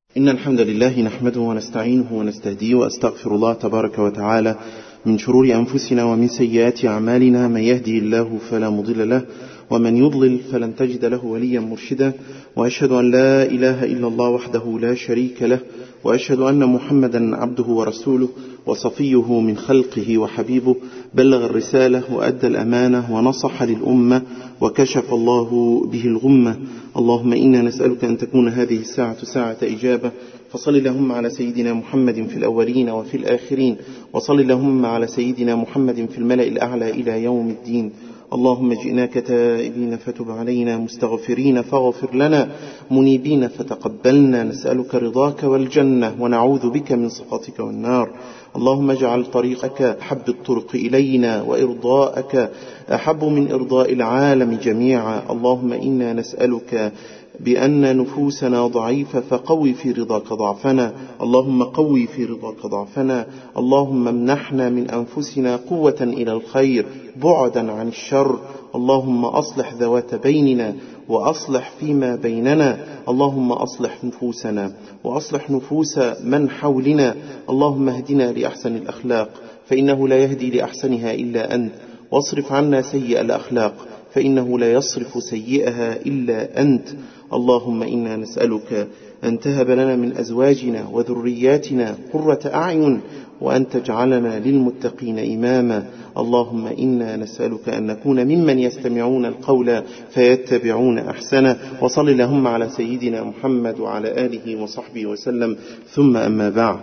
إن الحمد لله نحمده ونستعينه ونستهديه وأستغفر الله تبارك وتعالى من شرور أنفسنا ومن سيئات أعمالنا من يهدي الله فلا مضل له ومن يضلل فلن تجد له وليا مرشدا وأشهد أن لا إله إلا الله وحده لا شريك له وأشهد أن محمدا عبده ورسوله وصفيه من خلقه وحبيبه بلغ الرسالة وأدى الأمانة ونصح للأمة وكشف الله به الغمة اللهم إنا نسألك أن تكون هذه الساعة ساعة إجابة فصل اللهم على سيدنا محمد في الأولين وفي الآخرين وصل اللهم على سيدنا محمد في الملأ الأعلى إلى يوم الدين اللهم جئناك تائبين فتب علينا مستغفرين فاغفر لنا منيبين فتقبلنا نسألك رضاك والجنة ونعوذ بك من سخطك والنار اللهم اجعل طريقك أحب الطرق إلينا وإرضاءك أحب من إرضاء العالم جميعا اللهم إنا نسألك بأن نفوسنا ضعيفة فقوي في رضاك ضعفنا اللهم قوي في رضاك ضعفنا اللهم امنحنا من أنفسنا قوة إلى الخير بعدا عن الشر اللهم أصلح ذوات بيننا وأصلح فيما بيننا اللهم أصلح نفوسنا وأصلح نفوس من حولنا اللهم اهدنا لأحسن الأخلاق فإنه لا يهدي لأحسنها إلا أنت واصرف عنا سيء الأخلاق فإنه لا يصرف سيئها إلا أنت اللهم إنا نسألك أن تهب لنا من أزواجنا وذرياتنا قرة أعين وأن تجعلنا للمتقين إماما اللهم إنا نسألك أن نكون ممن يستمعون القول فيتبعون أحسنه وصل اللهم على سيدنا محمد وعلى آله وصحبه وسلم ثم أما بعد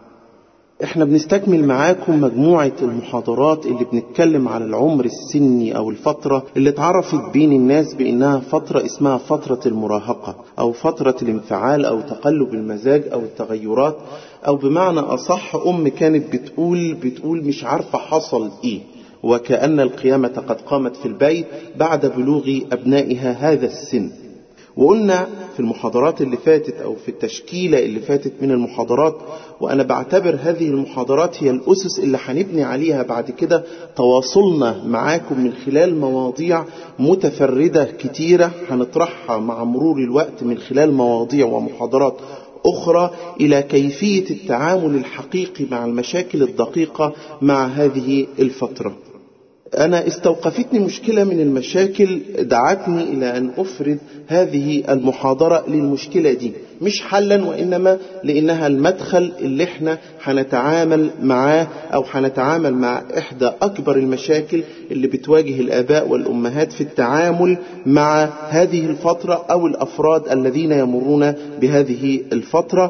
احنا بنستكمل معاكم مجموعة المحاضرات اللي بنتكلم على العمر السني او الفترة اللي اتعرفت بين الناس بانها فترة اسمها فترة المراهقة او فترة الانفعال او تقلب المزاج او التغيرات او بمعنى اصح ام كانت بتقول بتقول مش عارفة حصل ايه وكأن القيامة قد قامت في البيت بعد بلوغ ابنائها هذا السن وقلنا في المحاضرات اللي فاتت او في التشكيلة اللي فاتت من المحاضرات وانا بعتبر هذه المحاضرات هي الاسس اللي هنبني عليها بعد كده تواصلنا معاكم من خلال مواضيع متفردة كتيرة هنطرحها مع مرور الوقت من خلال مواضيع ومحاضرات أخرى إلى كيفية التعامل الحقيقي مع المشاكل الدقيقة مع هذه الفترة أنا استوقفتني مشكلة من المشاكل دعتني إلى أن أفرد هذه المحاضرة للمشكلة دي مش حلا وإنما لأنها المدخل اللي احنا هنتعامل معاه أو هنتعامل مع إحدى أكبر المشاكل اللي بتواجه الآباء والأمهات في التعامل مع هذه الفترة أو الأفراد الذين يمرون بهذه الفترة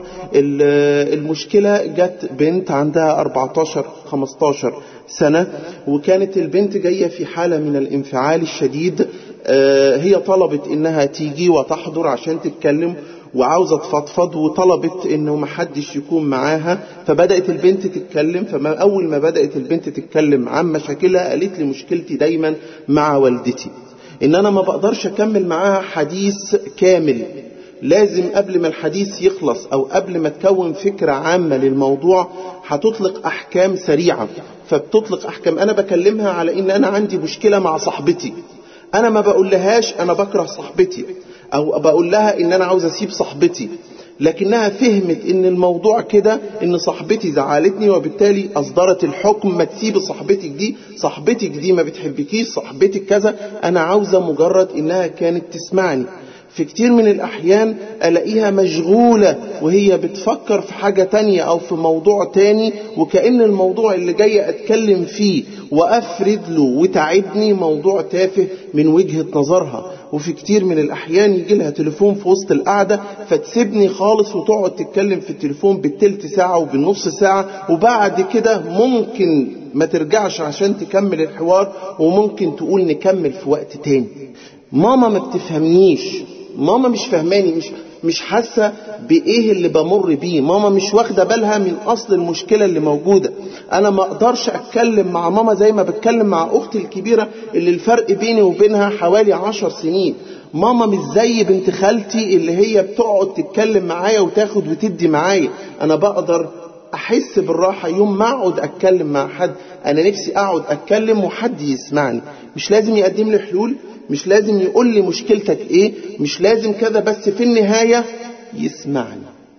المشكلة جت بنت عندها 14-15 سنة وكانت البنت جاية في حالة من الانفعال الشديد هي طلبت انها تيجي وتحضر عشان تتكلم وعاوزة تفضفض وطلبت انه محدش يكون معاها فبدأت البنت تتكلم فما اول ما بدأت البنت تتكلم عن مشاكلها قالت لي مشكلتي دايما مع والدتي ان انا ما بقدرش اكمل معاها حديث كامل لازم قبل ما الحديث يخلص او قبل ما تكون فكرة عامة للموضوع هتطلق احكام سريعة فبتطلق احكام انا بكلمها على ان انا عندي مشكلة مع صاحبتي انا ما بقول لهاش انا بكره صاحبتي او بقول لها ان انا عاوز اسيب صاحبتي لكنها فهمت ان الموضوع كده ان صاحبتي زعلتني وبالتالي اصدرت الحكم ما تسيب صاحبتك دي صاحبتك دي ما بتحبكيش صاحبتك كذا انا عاوزة مجرد انها كانت تسمعني في كتير من الأحيان ألاقيها مشغولة وهي بتفكر في حاجة تانية أو في موضوع تاني وكأن الموضوع اللي جاي أتكلم فيه وأفرد له وتعبني موضوع تافه من وجهة نظرها وفي كتير من الأحيان يجي لها تليفون في وسط القعدة فتسيبني خالص وتقعد تتكلم في التليفون بالتلت ساعة وبالنص ساعة وبعد كده ممكن ما ترجعش عشان تكمل الحوار وممكن تقول نكمل في وقت تاني ماما ما بتفهمنيش ماما مش فهماني مش مش حاسه بايه اللي بمر بيه ماما مش واخده بالها من اصل المشكله اللي موجوده انا ما اقدرش اتكلم مع ماما زي ما بتكلم مع اختي الكبيره اللي الفرق بيني وبينها حوالي عشر سنين ماما مش زي بنت خالتي اللي هي بتقعد تتكلم معايا وتاخد وتدي معايا انا بقدر احس بالراحه يوم ما اقعد اتكلم مع حد انا نفسي اقعد اتكلم وحد يسمعني مش لازم يقدم لي حلول مش لازم يقول لي مشكلتك ايه مش لازم كذا بس في النهاية يسمعني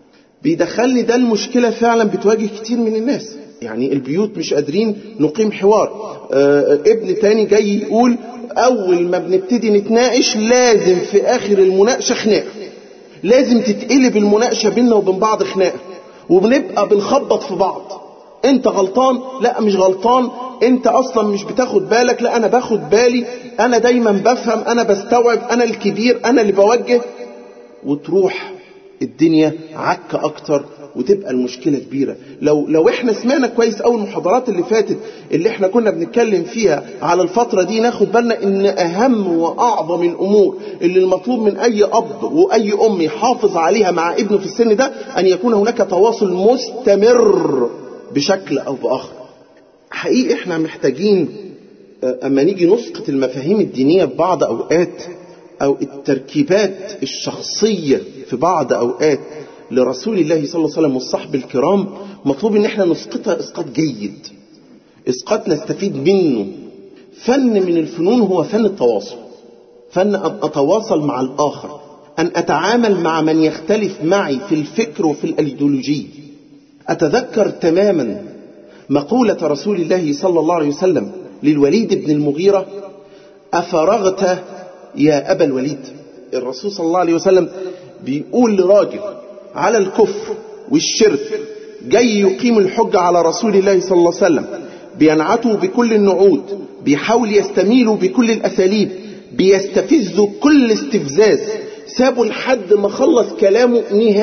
بيدخلني ده المشكلة فعلا بتواجه كتير من الناس يعني البيوت مش قادرين نقيم حوار آه ابن تاني جاي يقول أول ما بنبتدي نتناقش لازم في آخر المناقشة خناقة لازم تتقلب المناقشة بيننا وبين بعض خناقة وبنبقى بنخبط في بعض انت غلطان لا مش غلطان انت اصلا مش بتاخد بالك لا انا باخد بالي انا دايما بفهم انا بستوعب انا الكبير انا اللي بوجه وتروح الدنيا عك اكتر وتبقى المشكله كبيره لو لو احنا سمعنا كويس قوي المحاضرات اللي فاتت اللي احنا كنا بنتكلم فيها على الفتره دي ناخد بالنا ان اهم واعظم الامور اللي المطلوب من اي اب واي ام يحافظ عليها مع ابنه في السن ده ان يكون هناك تواصل مستمر بشكل او باخر حقيقي احنا محتاجين اما نيجي نسقط المفاهيم الدينيه في بعض اوقات او التركيبات الشخصيه في بعض اوقات لرسول الله صلى الله عليه وسلم والصحب الكرام مطلوب ان احنا نسقطها اسقاط جيد اسقاط نستفيد منه فن من الفنون هو فن التواصل فن ان اتواصل مع الاخر ان اتعامل مع من يختلف معي في الفكر وفي الايديولوجيه اتذكر تماما مقوله رسول الله صلى الله عليه وسلم للوليد بن المغيره افرغت يا ابا الوليد الرسول صلى الله عليه وسلم بيقول لراجل على الكفر والشرك جاي يقيم الحجة على رسول الله صلى الله عليه وسلم بينعتوا بكل النعود بيحاول يستميلوا بكل الأساليب بيستفزوا كل استفزاز سابوا لحد ما خلص كلامه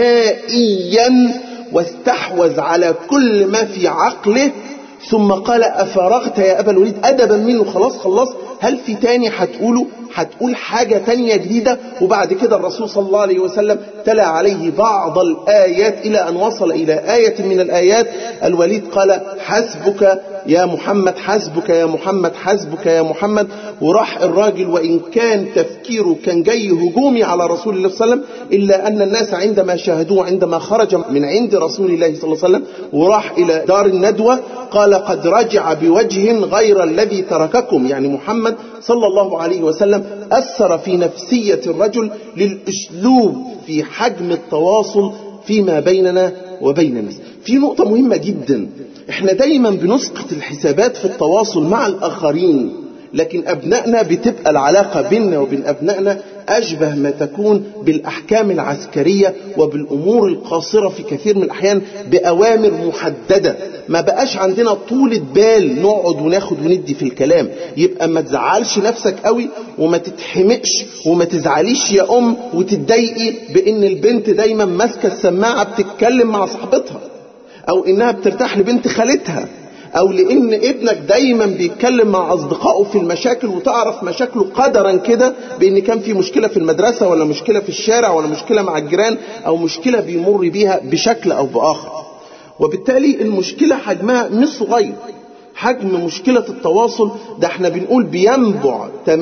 نهائيا واستحوذ على كل ما في عقله ثم قال أفرغت يا أبا الوليد أدبا منه خلاص خلص هل في تاني هتقوله هتقول حاجة تانية جديدة وبعد كده الرسول صلى الله عليه وسلم تلا عليه بعض الآيات إلى أن وصل إلى آية من الآيات الوليد قال حسبك يا محمد حسبك يا محمد حسبك يا محمد وراح الراجل وإن كان تفكيره كان جاي هجومي على رسول الله صلى الله عليه وسلم إلا أن الناس عندما شاهدوه عندما خرج من عند رسول الله صلى الله عليه وسلم وراح إلى دار الندوة قال قد رجع بوجه غير الذي ترككم يعني محمد صلى الله عليه وسلم أثر في نفسية الرجل للأسلوب في حجم التواصل فيما بيننا وبين الناس في نقطة مهمة جدا احنا دايما بنسقط الحسابات في التواصل مع الآخرين لكن أبنائنا بتبقى العلاقة بيننا وبين أبنائنا أشبه ما تكون بالأحكام العسكرية وبالأمور القاصرة في كثير من الأحيان بأوامر محددة ما بقاش عندنا طولة بال نقعد وناخد وندي في الكلام يبقى ما تزعلش نفسك قوي وما تتحمقش وما تزعليش يا أم وتتضايقي بإن البنت دايما ماسكة السماعة بتتكلم مع صاحبتها أو إنها بترتاح لبنت خالتها او لان ابنك دايما بيتكلم مع اصدقائه في المشاكل وتعرف مشاكله قدرا كده بان كان في مشكله في المدرسه ولا مشكله في الشارع ولا مشكله مع الجيران او مشكله بيمر بيها بشكل او باخر وبالتالي المشكله حجمها مش صغير حجم مشكلة التواصل ده احنا بنقول بينبع 80%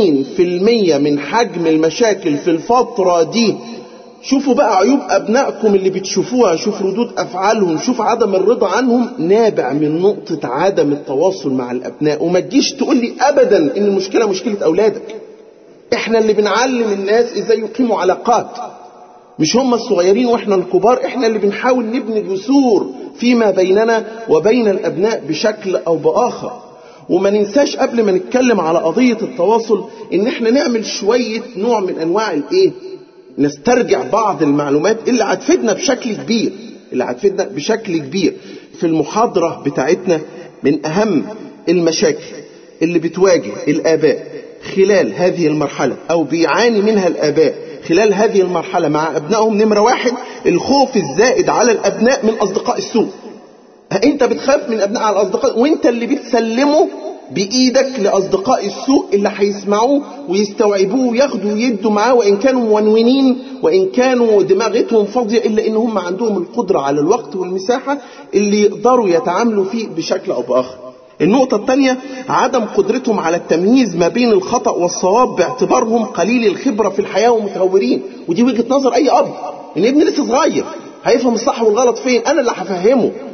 من حجم المشاكل في الفترة دي شوفوا بقى عيوب أبنائكم اللي بتشوفوها شوف ردود أفعالهم شوف عدم الرضا عنهم نابع من نقطة عدم التواصل مع الأبناء وما تجيش تقول لي أبدا إن المشكلة مشكلة أولادك إحنا اللي بنعلم الناس إزاي يقيموا علاقات مش هم الصغيرين وإحنا الكبار إحنا اللي بنحاول نبني جسور فيما بيننا وبين الأبناء بشكل أو بآخر وما ننساش قبل ما نتكلم على قضية التواصل إن إحنا نعمل شوية نوع من أنواع الإيه نسترجع بعض المعلومات اللي هتفيدنا بشكل كبير اللي هتفيدنا بشكل كبير في المحاضرة بتاعتنا من أهم المشاكل اللي بتواجه الآباء خلال هذه المرحلة أو بيعاني منها الآباء خلال هذه المرحلة مع أبنائهم نمرة واحد الخوف الزائد على الأبناء من أصدقاء السوء أنت بتخاف من أبناء على الأصدقاء وأنت اللي بتسلمه بإيدك لأصدقاء السوء اللي هيسمعوه ويستوعبوه وياخدوا ويدوا معاه وإن كانوا منونين وإن كانوا دماغتهم فاضية إلا إن هم عندهم القدرة على الوقت والمساحة اللي يقدروا يتعاملوا فيه بشكل أو بآخر النقطة الثانية عدم قدرتهم على التمييز ما بين الخطأ والصواب باعتبارهم قليل الخبرة في الحياة ومتهورين ودي وجهة نظر أي أب إن ابني لسه صغير هيفهم الصح والغلط فين أنا اللي هفهمه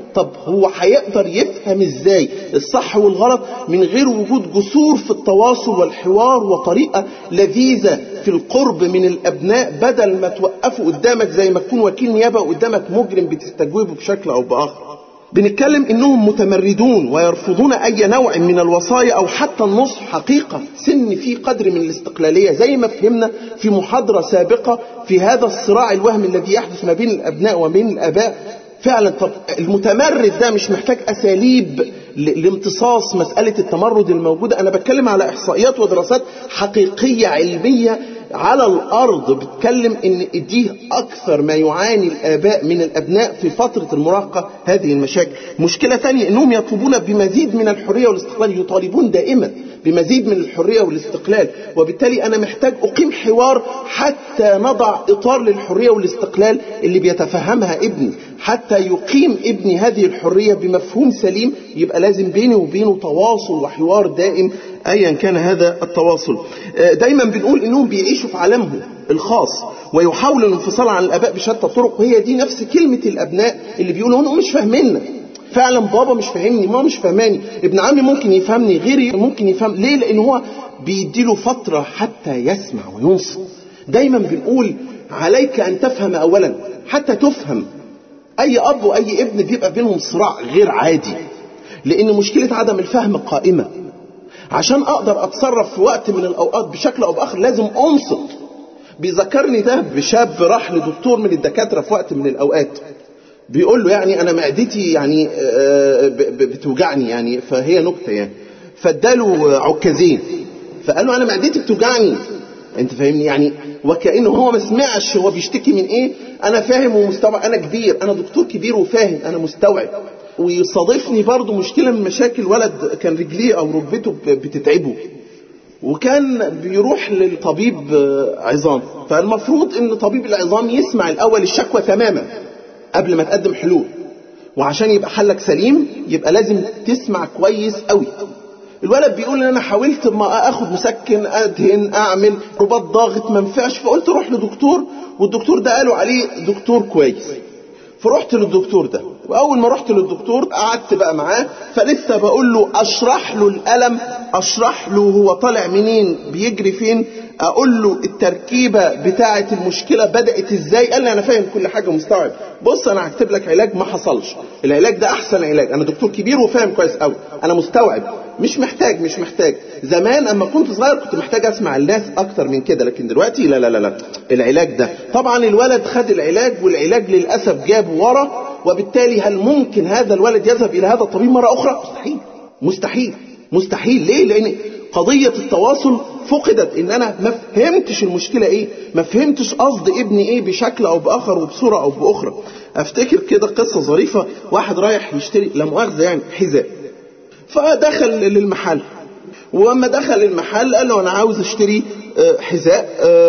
طب هو هيقدر يفهم ازاي الصح والغلط من غير وجود جسور في التواصل والحوار وطريقة لذيذة في القرب من الأبناء بدل ما توقفوا قدامك زي ما تكون وكيل نيابة قدامك مجرم بتستجوبه بشكل أو بآخر بنتكلم انهم متمردون ويرفضون اي نوع من الوصايا او حتى النصح حقيقه سن في قدر من الاستقلاليه زي ما فهمنا في محاضره سابقه في هذا الصراع الوهمي الذي يحدث ما بين الابناء وبين الاباء فعلا طب المتمرد ده مش محتاج اساليب لامتصاص مساله التمرد الموجوده انا بتكلم على احصائيات ودراسات حقيقيه علميه على الارض بتكلم ان دي اكثر ما يعاني الاباء من الابناء في فتره المراهقه هذه المشاكل مشكله ثانيه انهم يطلبون بمزيد من الحريه والاستقلال يطالبون دائما بمزيد من الحريه والاستقلال وبالتالي انا محتاج اقيم حوار حتى نضع اطار للحريه والاستقلال اللي بيتفهمها ابني حتى يقيم ابني هذه الحريه بمفهوم سليم يبقى لازم بيني وبينه تواصل وحوار دائم ايا كان هذا التواصل دايما بنقول انهم بيعيشوا في عالمهم الخاص ويحاولوا الانفصال عن الاباء بشتى الطرق وهي دي نفس كلمه الابناء اللي بيقولوا هم مش فاهميننا فعلا بابا مش فاهمني ماما مش فاهماني ابن عمي ممكن يفهمني غيري ممكن يفهم ليه لان هو بيديله فتره حتى يسمع وينصت دايما بنقول عليك ان تفهم اولا حتى تفهم اي اب واي ابن بيبقى بينهم صراع غير عادي لان مشكله عدم الفهم قائمه عشان اقدر اتصرف في وقت من الاوقات بشكل او باخر لازم انصت بيذكرني ده بشاب راح لدكتور من الدكاتره في وقت من الاوقات بيقول له يعني انا معدتي يعني بتوجعني يعني فهي نكته يعني فاداله عكازين فقال له انا معدتي بتوجعني انت فاهمني يعني وكانه هو ما سمعش هو بيشتكي من ايه انا فاهم ومستوعب انا كبير انا دكتور كبير وفاهم انا مستوعب ويصادفني برضه مشكله من مشاكل ولد كان رجليه او ركبته بتتعبه وكان بيروح للطبيب عظام فالمفروض ان طبيب العظام يسمع الاول الشكوى تماما قبل ما تقدم حلول وعشان يبقى حلك سليم يبقى لازم تسمع كويس قوي الولد بيقول ان انا حاولت ما اخد مسكن ادهن اعمل رباط ضاغط ما ينفعش فقلت روح لدكتور والدكتور ده قالوا عليه دكتور كويس فرحت للدكتور ده واول ما رحت للدكتور قعدت بقى معاه فلسه بقول له اشرح له الالم اشرح له هو طالع منين بيجري فين اقول له التركيبه بتاعه المشكله بدات ازاي قال لي انا فاهم كل حاجه مستوعب بص انا هكتب لك علاج ما حصلش العلاج ده احسن علاج انا دكتور كبير وفاهم كويس قوي انا مستوعب مش محتاج مش محتاج زمان اما كنت صغير كنت محتاج اسمع الناس اكتر من كده لكن دلوقتي لا لا لا لا العلاج ده طبعا الولد خد العلاج والعلاج للاسف جابه ورا وبالتالي هل ممكن هذا الولد يذهب الى هذا الطبيب مره اخرى مستحيل مستحيل مستحيل ليه لان قضية التواصل فقدت ان انا ما فهمتش المشكلة ايه ما فهمتش قصد ابني ايه بشكل او باخر وبصورة او باخرى افتكر كده قصة ظريفة واحد رايح يشتري لا مؤاخذة يعني حذاء فدخل للمحل واما دخل المحل قال له انا عاوز اشتري حذاء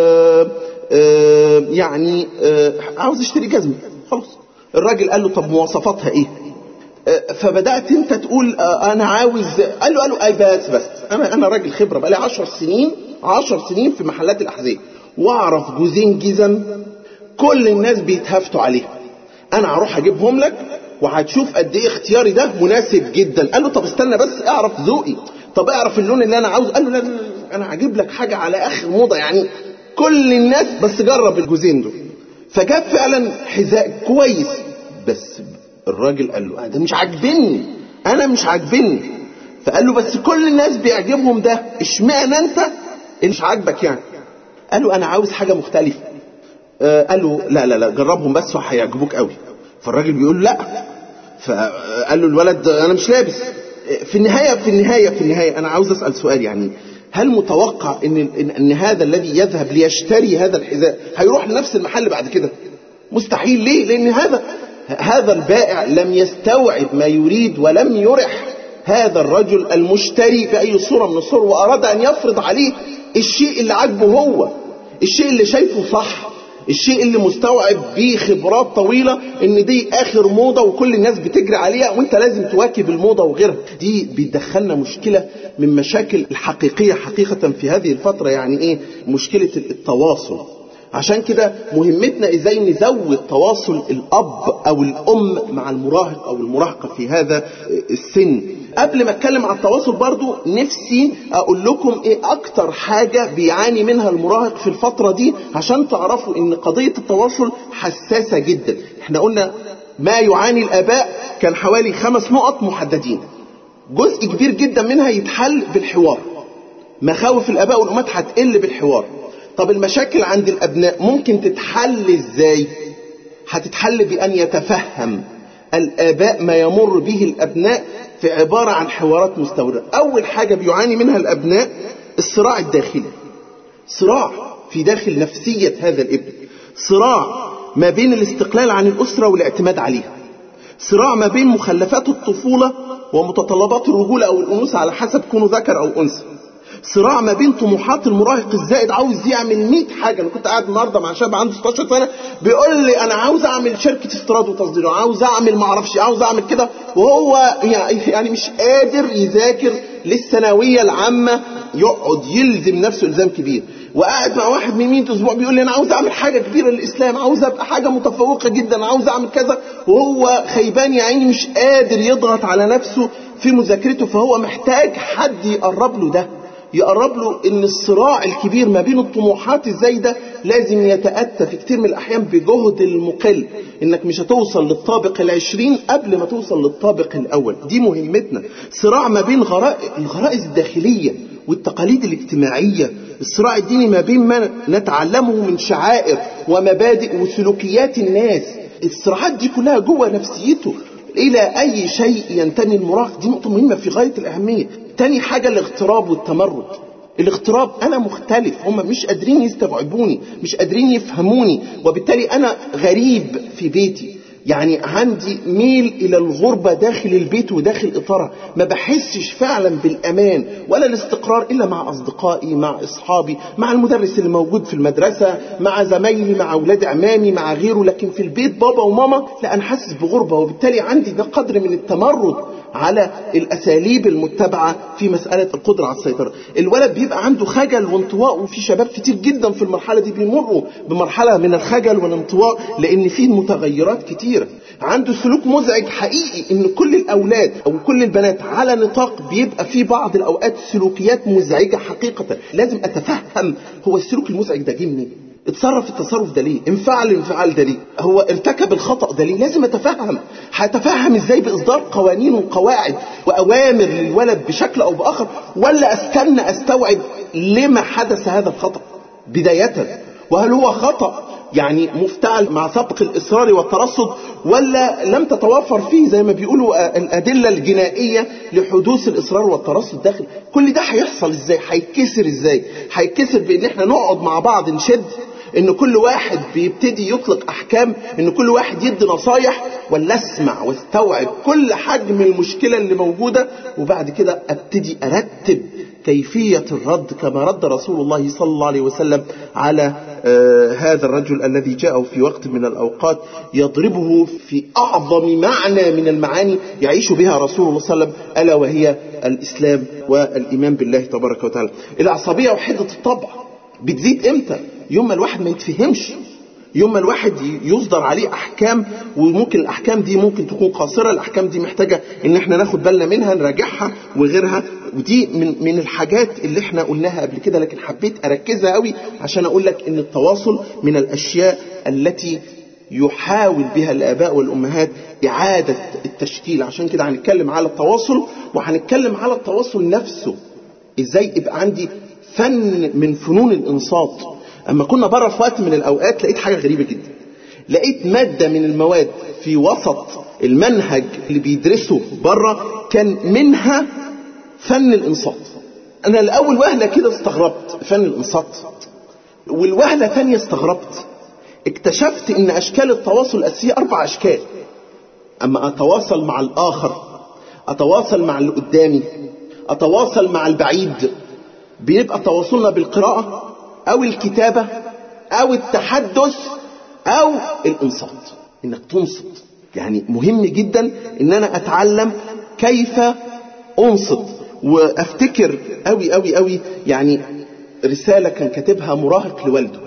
يعني عاوز اشتري جزمة خلاص الراجل قال له طب مواصفاتها ايه فبدات انت تقول انا عاوز قال له قال له اي بس بس انا انا راجل خبره بقالي 10 سنين 10 سنين في محلات الاحذيه واعرف جوزين جزم كل الناس بيتهافتوا عليها انا هروح اجيبهم لك وهتشوف قد ايه اختياري ده مناسب جدا قال له طب استنى بس اعرف ذوقي طب اعرف اللون اللي انا عاوزه قال له لا, لا, لا انا هجيب لك حاجه على اخر موضه يعني كل الناس بس جرب الجوزين دول فجاب فعلا حذاء كويس بس الراجل قال له ده مش عاجبني انا مش عاجبني فقال له بس كل الناس بيعجبهم ده اشمعنى انت اللي مش عاجبك يعني قال له انا عاوز حاجه مختلفه آه قال له لا لا لا جربهم بس وهيعجبوك قوي فالراجل بيقول لا فقال له الولد انا مش لابس في النهايه في النهايه في النهايه انا عاوز اسال سؤال يعني هل متوقع ان ان, إن هذا الذي يذهب ليشتري هذا الحذاء هيروح لنفس المحل بعد كده مستحيل ليه لان هذا هذا البائع لم يستوعب ما يريد ولم يرح هذا الرجل المشتري بأي صورة من الصور وأراد أن يفرض عليه الشيء اللي عاجبه هو الشيء اللي شايفه صح الشيء اللي مستوعب بيه خبرات طويلة ان دي اخر موضة وكل الناس بتجري عليها وانت لازم تواكب الموضة وغيرها دي بتدخلنا مشكلة من مشاكل الحقيقية حقيقة في هذه الفترة يعني ايه مشكلة التواصل عشان كده مهمتنا ازاي نزود تواصل الاب او الام مع المراهق او المراهقه في هذا السن قبل ما اتكلم على التواصل برضو نفسي اقول لكم ايه اكتر حاجة بيعاني منها المراهق في الفترة دي عشان تعرفوا ان قضية التواصل حساسة جدا احنا قلنا ما يعاني الاباء كان حوالي خمس نقط محددين جزء كبير جدا منها يتحل بالحوار مخاوف الاباء والامهات هتقل بالحوار طب المشاكل عند الابناء ممكن تتحل ازاي هتتحل بان يتفهم الاباء ما يمر به الابناء في عبارة عن حوارات مستمرة أول حاجة بيعاني منها الأبناء الصراع الداخلي صراع في داخل نفسية هذا الابن صراع ما بين الاستقلال عن الأسرة والاعتماد عليها صراع ما بين مخلفات الطفولة ومتطلبات الرجولة أو الأنوثة على حسب كونه ذكر أو أنثى صراع ما بين طموحات المراهق الزائد عاوز يعمل 100 حاجه انا كنت قاعد النهارده مع شاب عنده 16 سنه بيقول لي انا عاوز اعمل شركه استيراد وتصدير عاوز اعمل ما اعرفش عاوز اعمل كده وهو يعني مش قادر يذاكر للثانويه العامه يقعد يلزم نفسه الزام كبير وقاعد مع واحد من 100 اسبوع بيقول لي انا عاوز اعمل حاجه كبيره للاسلام عاوز ابقى حاجه متفوقه جدا عاوز اعمل كذا وهو خيبان يا عيني مش قادر يضغط على نفسه في مذاكرته فهو محتاج حد يقرب له ده يقرب له ان الصراع الكبير ما بين الطموحات الزايدة لازم يتأتى في كتير من الأحيان بجهد المقل انك مش هتوصل للطابق العشرين قبل ما توصل للطابق الأول دي مهمتنا صراع ما بين الغرائز الداخلية والتقاليد الاجتماعية الصراع الديني ما بين ما نتعلمه من شعائر ومبادئ وسلوكيات الناس الصراعات دي كلها جوه نفسيته إلى أي شيء ينتمي المراهق دي نقطة مهمة في غاية الأهمية تاني حاجة الاغتراب والتمرد الاغتراب انا مختلف هم مش قادرين يستوعبوني مش قادرين يفهموني وبالتالي انا غريب في بيتي يعني عندي ميل الى الغربة داخل البيت وداخل اطارها ما بحسش فعلا بالامان ولا الاستقرار الا مع اصدقائي مع اصحابي مع المدرس اللي موجود في المدرسة مع زمايلي مع اولاد عمامي مع غيره لكن في البيت بابا وماما لا انا حاسس بغربة وبالتالي عندي ده قدر من التمرد على الاساليب المتبعه في مساله القدره على السيطره الولد بيبقى عنده خجل وانطواء وفي شباب كتير جدا في المرحله دي بيمروا بمرحله من الخجل والانطواء لان في متغيرات كتيره عنده سلوك مزعج حقيقي ان كل الاولاد او كل البنات على نطاق بيبقى في بعض الاوقات سلوكيات مزعجه حقيقه لازم اتفهم هو السلوك المزعج ده جه منين اتصرف التصرف ده ليه انفعل الانفعال ده ليه هو ارتكب الخطأ ده ليه لازم اتفهم هتفهم ازاي باصدار قوانين وقواعد واوامر للولد بشكل او باخر ولا استنى استوعب لما حدث هذا الخطأ بداية وهل هو خطأ يعني مفتعل مع سبق الإصرار والترصد ولا لم تتوفر فيه زي ما بيقولوا الأدلة الجنائية لحدوث الإصرار والترصد داخل كل ده هيحصل إزاي هيتكسر إزاي هيتكسر بإن احنا نقعد مع بعض نشد ان كل واحد بيبتدي يطلق احكام ان كل واحد يدي نصايح ولا اسمع واستوعب كل حجم المشكله اللي موجوده وبعد كده ابتدي ارتب كيفيه الرد كما رد رسول الله صلى الله عليه وسلم على آه هذا الرجل الذي جاءه في وقت من الاوقات يضربه في اعظم معنى من المعاني يعيش بها رسول الله صلى الله عليه وسلم الا وهي الاسلام والايمان بالله تبارك وتعالى العصبيه وحده الطبع بتزيد امتى يوم ما الواحد ما يتفهمش يوم ما الواحد يصدر عليه احكام وممكن الاحكام دي ممكن تكون قاصره الاحكام دي محتاجه ان احنا ناخد بالنا منها نراجعها وغيرها ودي من من الحاجات اللي احنا قلناها قبل كده لكن حبيت اركزها قوي عشان اقول لك ان التواصل من الاشياء التي يحاول بها الاباء والامهات اعاده التشكيل عشان كده هنتكلم على التواصل وهنتكلم على التواصل نفسه ازاي يبقى عندي فن من فنون الانصات اما كنا بره في وقت من الاوقات لقيت حاجه غريبه جدا لقيت ماده من المواد في وسط المنهج اللي بيدرسه بره كان منها فن الانصات انا الاول وهله كده استغربت فن الانصات والوهله ثانيه استغربت اكتشفت ان اشكال التواصل الاساسيه اربع اشكال اما اتواصل مع الاخر اتواصل مع اللي قدامي اتواصل مع البعيد بيبقى تواصلنا بالقراءه او الكتابة او التحدث او الانصات انك تنصت يعني مهم جدا ان انا اتعلم كيف انصت وافتكر قوي قوي قوي يعني رسالة كان كاتبها مراهق لوالده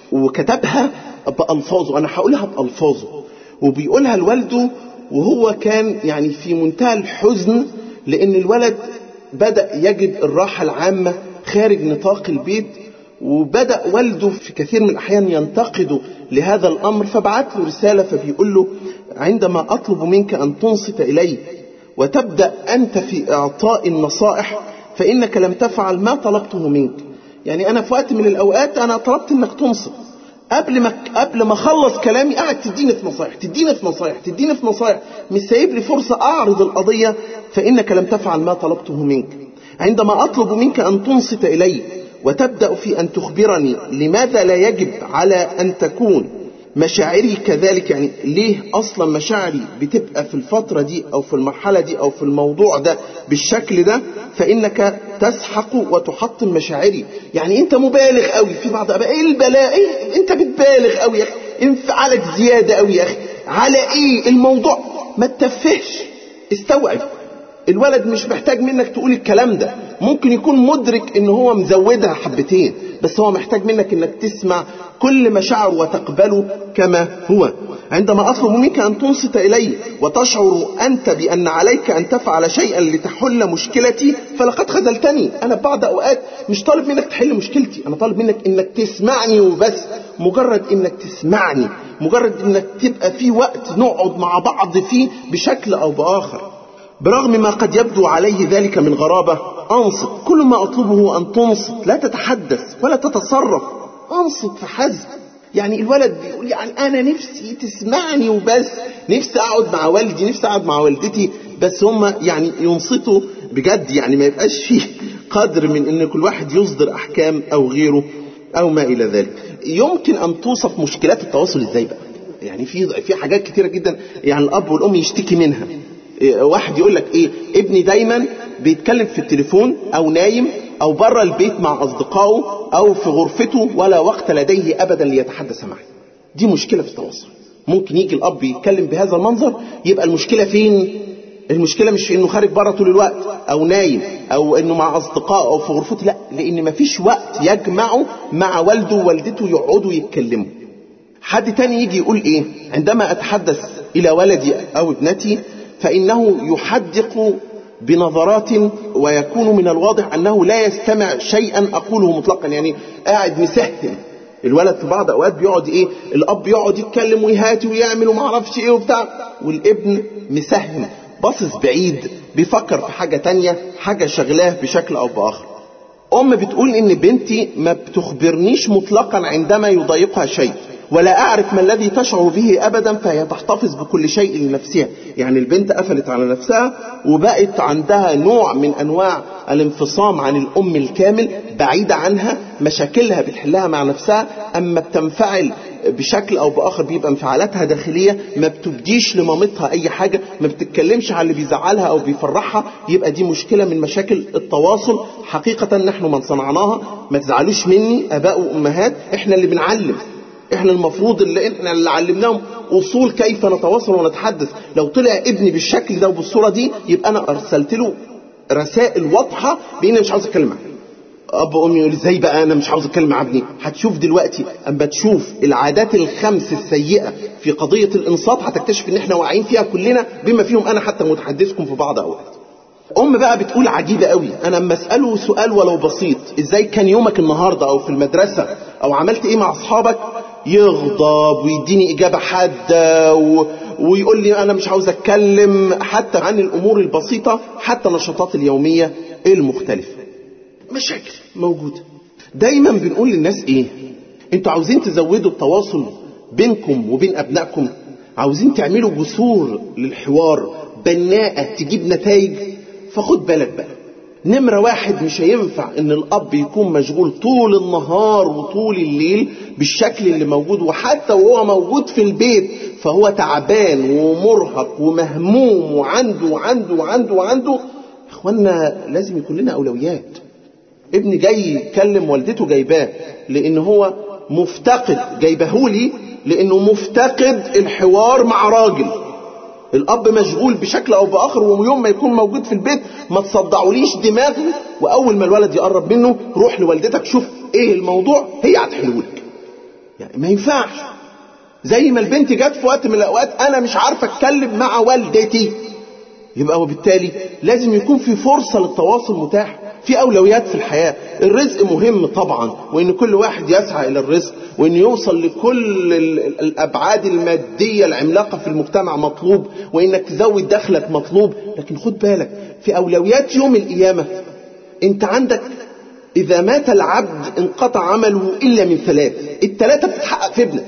وكتبها بألفاظه أنا هقولها بألفاظه وبيقولها لوالده وهو كان يعني في منتهى الحزن لأن الولد بدأ يجد الراحة العامة خارج نطاق البيت وبدأ والده في كثير من الأحيان ينتقده لهذا الأمر فبعت له رسالة فبيقول له عندما أطلب منك أن تنصت إلي وتبدأ أنت في إعطاء النصائح فإنك لم تفعل ما طلبته منك يعني أنا في وقت من الأوقات أنا طلبت إنك تنصت قبل ما قبل ما اخلص كلامي قاعد تديني في نصايح تديني في نصايح تديني في نصايح مش سايب لي فرصه اعرض القضيه فانك لم تفعل ما طلبته منك عندما اطلب منك ان تنصت الي وتبدا في ان تخبرني لماذا لا يجب على ان تكون مشاعري كذلك يعني ليه اصلا مشاعري بتبقى في الفتره دي او في المرحله دي او في الموضوع ده بالشكل ده فانك تسحق وتحطم مشاعري يعني انت مبالغ قوي في بعض ابقى ايه البلاء إيه انت بتبالغ قوي يا اخي انفعالك زياده قوي يا اخي على ايه الموضوع ما تتفهش استوعب الولد مش محتاج منك تقول الكلام ده ممكن يكون مدرك ان هو مزودها حبتين بس هو محتاج منك انك تسمع كل مشاعره وتقبله كما هو عندما اطلب منك ان تنصت الي وتشعر انت بان عليك ان تفعل شيئا لتحل مشكلتي فلقد خذلتني انا بعض اوقات مش طالب منك تحل مشكلتي انا طالب منك انك تسمعني وبس مجرد انك تسمعني مجرد انك تبقى في وقت نقعد مع بعض فيه بشكل او باخر برغم ما قد يبدو عليه ذلك من غرابة أنصت كل ما أطلبه أن تنصت لا تتحدث ولا تتصرف أنصت فحسب يعني الولد بيقول يعني أنا نفسي تسمعني وبس نفسي أقعد مع والدي نفسي أقعد مع والدتي بس هم يعني ينصتوا بجد يعني ما يبقاش فيه قدر من أن كل واحد يصدر أحكام أو غيره أو ما إلى ذلك يمكن أن توصف مشكلات التواصل إزاي بقى يعني في في حاجات كتيرة جدا يعني الأب والأم يشتكي منها واحد يقول لك ايه ابني دايما بيتكلم في التليفون او نايم او بره البيت مع اصدقائه او في غرفته ولا وقت لديه ابدا ليتحدث معي دي مشكله في التواصل ممكن يجي الاب يتكلم بهذا المنظر يبقى المشكله فين المشكله مش في انه خارج بره طول الوقت او نايم او انه مع اصدقائه او في غرفته لا لان مفيش وقت يجمعه مع والده ووالدته يقعدوا يتكلموا حد تاني يجي يقول ايه عندما اتحدث الى ولدي او ابنتي فإنه يحدق بنظرات ويكون من الواضح أنه لا يستمع شيئا أقوله مطلقا يعني قاعد مسهم الولد في بعض أوقات بيقعد إيه الأب يقعد يتكلم ويهاتي ويعمل وما اعرفش إيه وبتاع والابن مسهم باصص بعيد بيفكر في حاجة تانية حاجة شغلاه بشكل أو بآخر أم بتقول إن بنتي ما بتخبرنيش مطلقا عندما يضايقها شيء ولا أعرف ما الذي تشعر به أبدا فهي تحتفظ بكل شيء لنفسها يعني البنت قفلت على نفسها وبقت عندها نوع من أنواع الانفصام عن الأم الكامل بعيدة عنها مشاكلها بتحلها مع نفسها أما بتنفعل بشكل او باخر بيبقى انفعالاتها داخليه ما بتبديش لمامتها اي حاجه ما بتتكلمش على اللي بيزعلها او بيفرحها يبقى دي مشكله من مشاكل التواصل حقيقه نحن من صنعناها ما تزعلوش مني اباء وامهات احنا اللي بنعلم احنا المفروض اللي احنا اللي علمناهم اصول كيف نتواصل ونتحدث لو طلع ابني بالشكل ده وبالصوره دي يبقى انا ارسلت له رسائل واضحه باني مش عاوز اتكلم معاه اب وامي يقول ازاي بقى انا مش عاوز اتكلم مع ابني هتشوف دلوقتي اما تشوف العادات الخمس السيئه في قضيه الانصات هتكتشف ان احنا واعيين فيها كلنا بما فيهم انا حتى متحدثكم في بعض اوقات ام بقى بتقول عجيبه قوي انا اما اساله سؤال ولو بسيط ازاي كان يومك النهارده او في المدرسه او عملت ايه مع اصحابك يغضب ويديني اجابه حاده و... ويقول لي انا مش عاوز اتكلم حتى عن الامور البسيطه حتى النشاطات اليوميه المختلفه مشاكل موجوده دايما بنقول للناس ايه انتوا عاوزين تزودوا التواصل بينكم وبين ابنائكم عاوزين تعملوا جسور للحوار بناءه تجيب نتائج فخد بالك بقى نمرة واحد مش هينفع ان الاب يكون مشغول طول النهار وطول الليل بالشكل اللي موجود وحتى وهو موجود في البيت فهو تعبان ومرهق ومهموم وعنده وعنده وعنده وعنده اخوانا لازم يكون لنا اولويات ابني جاي يكلم والدته جايباه لان هو مفتقد جايبهولي لانه مفتقد الحوار مع راجل الاب مشغول بشكل او باخر ويوم ما يكون موجود في البيت ما تصدعوليش دماغه واول ما الولد يقرب منه روح لوالدتك شوف ايه الموضوع هي هتحلهولك يعني ما ينفعش زي ما البنت جت في وقت من الأوقات أنا مش عارفة أتكلم مع والدتي يبقى وبالتالي لازم يكون في فرصة للتواصل متاح في أولويات في الحياة الرزق مهم طبعا وإن كل واحد يسعى إلى الرزق وإن يوصل لكل الأبعاد المادية العملاقة في المجتمع مطلوب وإنك تزود دخلك مطلوب لكن خد بالك في أولويات يوم القيامة أنت عندك إذا مات العبد انقطع عمله إلا من ثلاث الثلاثة بتتحقق في ابنك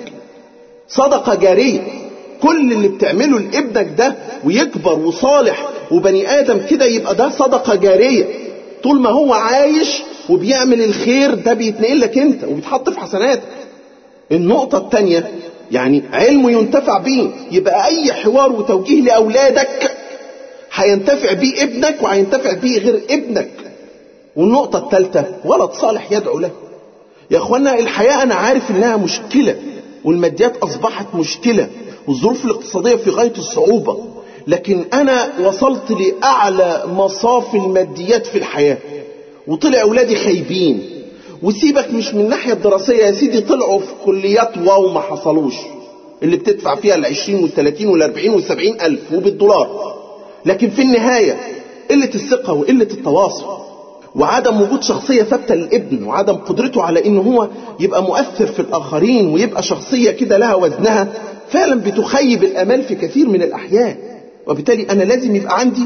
صدقة جارية كل اللي بتعمله لابنك ده ويكبر وصالح وبني آدم كده يبقى ده صدقة جارية طول ما هو عايش وبيعمل الخير ده بيتنقل لك انت وبيتحط في حسناتك النقطة الثانية يعني علم ينتفع به يبقى أي حوار وتوجيه لأولادك هينتفع بيه ابنك وهينتفع بيه غير ابنك والنقطة الثالثة ولد صالح يدعو له يا اخوانا الحياة أنا عارف إنها مشكلة والماديات أصبحت مشكلة والظروف الاقتصادية في غاية الصعوبة لكن أنا وصلت لأعلى مصاف الماديات في الحياة وطلع أولادي خايبين وسيبك مش من الناحية الدراسية يا سيدي طلعوا في كليات واو ما حصلوش اللي بتدفع فيها العشرين والثلاثين والأربعين والسبعين ألف وبالدولار لكن في النهاية قلة الثقة وقلة التواصل وعدم وجود شخصية ثابتة للابن وعدم قدرته على ان هو يبقى مؤثر في الاخرين ويبقى شخصية كده لها وزنها فعلا بتخيب الامال في كثير من الاحيان وبالتالي انا لازم يبقى عندي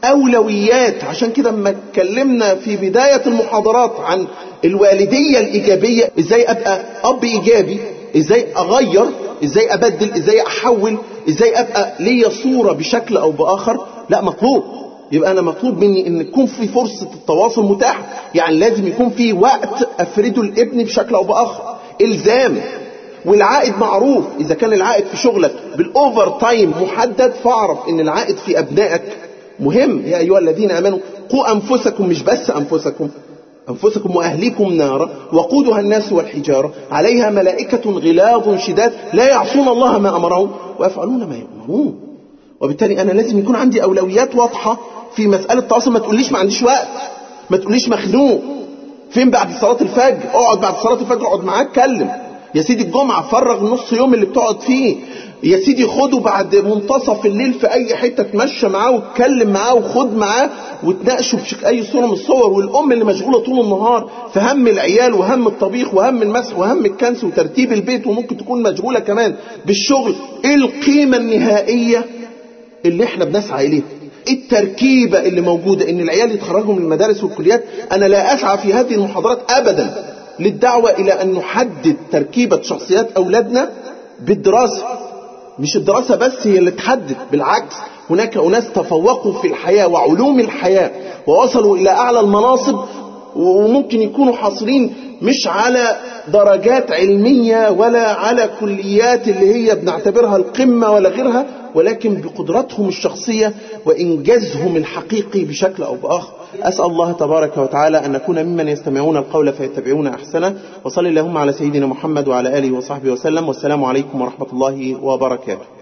اولويات عشان كده لما اتكلمنا في بداية المحاضرات عن الوالدية الايجابية ازاي ابقى اب ايجابي ازاي اغير ازاي ابدل ازاي احول ازاي ابقى ليا صورة بشكل او باخر لا مطلوب يبقى انا مطلوب مني ان يكون في فرصة التواصل متاح يعني لازم يكون في وقت افرده لابني بشكل او باخر الزام والعائد معروف اذا كان العائد في شغلك بالاوفر تايم محدد فاعرف ان العائد في ابنائك مهم يا ايها الذين امنوا قوا انفسكم مش بس انفسكم أنفسكم وأهليكم نارا وقودها الناس والحجارة عليها ملائكة غلاظ شداد لا يعصون الله ما أمرهم ويفعلون ما يؤمرون وبالتالي أنا لازم يكون عندي أولويات واضحة في مسألة التواصل ما تقوليش ما عنديش وقت ما تقوليش مخنوق فين بعد صلاة الفجر اقعد بعد صلاة الفجر اقعد معاه اتكلم يا سيدي الجمعة فرغ نص يوم اللي بتقعد فيه يا سيدي خده بعد منتصف الليل في اي حتة تمشى معاه واتكلم معاه وخد معاه وتناقشوا بشكل اي صورة من الصور والام اللي مشغولة طول النهار في هم العيال وهم الطبيخ وهم المسح وهم الكنس وترتيب البيت وممكن تكون مشغولة كمان بالشغل ايه القيمة النهائية اللي احنا بنسعى اليها التركيبة اللي موجودة ان العيال يتخرجوا من المدارس والكليات انا لا اسعى في هذه المحاضرات ابدا للدعوة الى ان نحدد تركيبة شخصيات اولادنا بالدراسة مش الدراسة بس هي اللي تحدد بالعكس هناك أناس تفوقوا في الحياة وعلوم الحياة ووصلوا إلى أعلى المناصب وممكن يكونوا حاصلين مش على درجات علمية ولا على كليات اللي هي بنعتبرها القمة ولا غيرها ولكن بقدرتهم الشخصية وإنجازهم الحقيقي بشكل أو بآخر أسأل الله تبارك وتعالى أن نكون ممن يستمعون القول فيتبعون أحسنه وصل اللهم على سيدنا محمد وعلى آله وصحبه وسلم والسلام عليكم ورحمة الله وبركاته